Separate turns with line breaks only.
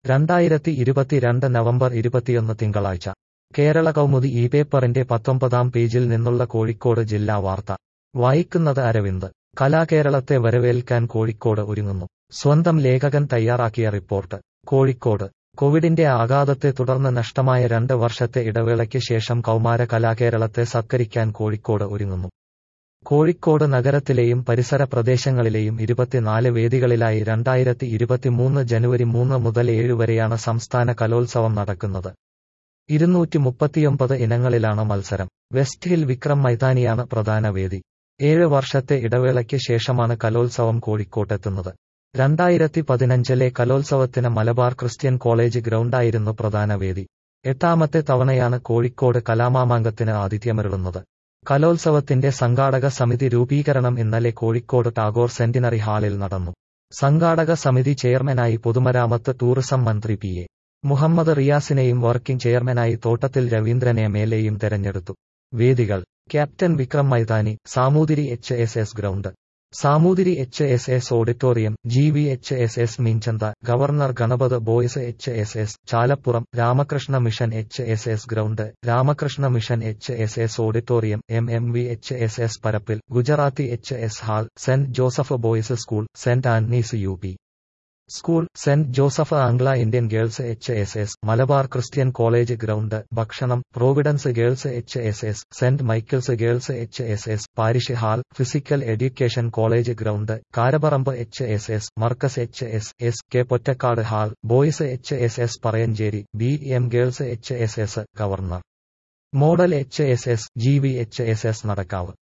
രണ്ടായിരത്തി ഇരുപത്തിരണ്ട് നവംബർ ഇരുപത്തിയൊന്ന് തിങ്കളാഴ്ച കേരള കൗമുദി ഈ പേപ്പറിന്റെ പത്തൊമ്പതാം പേജിൽ നിന്നുള്ള കോഴിക്കോട് ജില്ലാ വാർത്ത വായിക്കുന്നത് അരവിന്ദ് കലാകേരളത്തെ വരവേൽക്കാൻ കോഴിക്കോട് ഒരുങ്ങുന്നു സ്വന്തം ലേഖകൻ തയ്യാറാക്കിയ റിപ്പോർട്ട് കോഴിക്കോട് കോവിഡിന്റെ ആഘാതത്തെ തുടർന്ന് നഷ്ടമായ രണ്ട് വർഷത്തെ ഇടവേളയ്ക്ക് ശേഷം കൗമാര കലാകേരളത്തെ സത്കരിക്കാൻ കോഴിക്കോട് ഒരുങ്ങുന്നു കോഴിക്കോട് നഗരത്തിലെയും പരിസര പ്രദേശങ്ങളിലെയും ഇരുപത്തിനാല് വേദികളിലായി രണ്ടായിരത്തി ഇരുപത്തിമൂന്ന് ജനുവരി മൂന്ന് മുതൽ ഏഴ് വരെയാണ് സംസ്ഥാന കലോത്സവം നടക്കുന്നത് ഇരുന്നൂറ്റി മുപ്പത്തിയൊമ്പത് ഇനങ്ങളിലാണ് മത്സരം വെസ്റ്റ് ഹിൽ വിക്രം മൈതാനിയാണ് പ്രധാന വേദി ഏഴ് വർഷത്തെ ഇടവേളയ്ക്ക് ശേഷമാണ് കലോത്സവം കോഴിക്കോട്ടെത്തുന്നത് രണ്ടായിരത്തി പതിനഞ്ചിലെ കലോത്സവത്തിന് മലബാർ ക്രിസ്ത്യൻ കോളേജ് ഗ്രൗണ്ടായിരുന്നു പ്രധാന വേദി എട്ടാമത്തെ തവണയാണ് കോഴിക്കോട് കലാമാമാങ്കത്തിന് ആതിഥ്യമരുളുന്നത് കലോത്സവത്തിന്റെ സംഘാടക സമിതി രൂപീകരണം ഇന്നലെ കോഴിക്കോട് ടാഗോർ സെന്റിനറി ഹാളിൽ നടന്നു സംഘാടക സമിതി ചെയർമാനായി പൊതുമരാമത്ത് ടൂറിസം മന്ത്രി പി എ മുഹമ്മദ് റിയാസിനെയും വർക്കിംഗ് ചെയർമാനായി തോട്ടത്തിൽ രവീന്ദ്രനെ മേലെയും തെരഞ്ഞെടുത്തു വേദികൾ ക്യാപ്റ്റൻ വിക്രം മൈതാനി Samoothiri H S S ground Samoothiri H S S auditorium G V H S S Meenchantha governor Ganapath boys H S S Chalappuram Ramakrishna mission H S S ground Ramakrishna mission H S S auditorium M M V H S S Parappil Gujarati H S hall saint Joseph boys school saint Antony's U P school saint Joseph Anglo Indian girls H S S Malabar Christian college ground ഭക്ഷണം Providence girls H S S saint Michael's girls H S S parish hall physical education college ground Karaparamba H S S Markaz H S S K Pottekkat hall boys H S S Parayanchery B M girls H S S governor model H S S G V H S S Nadakkavu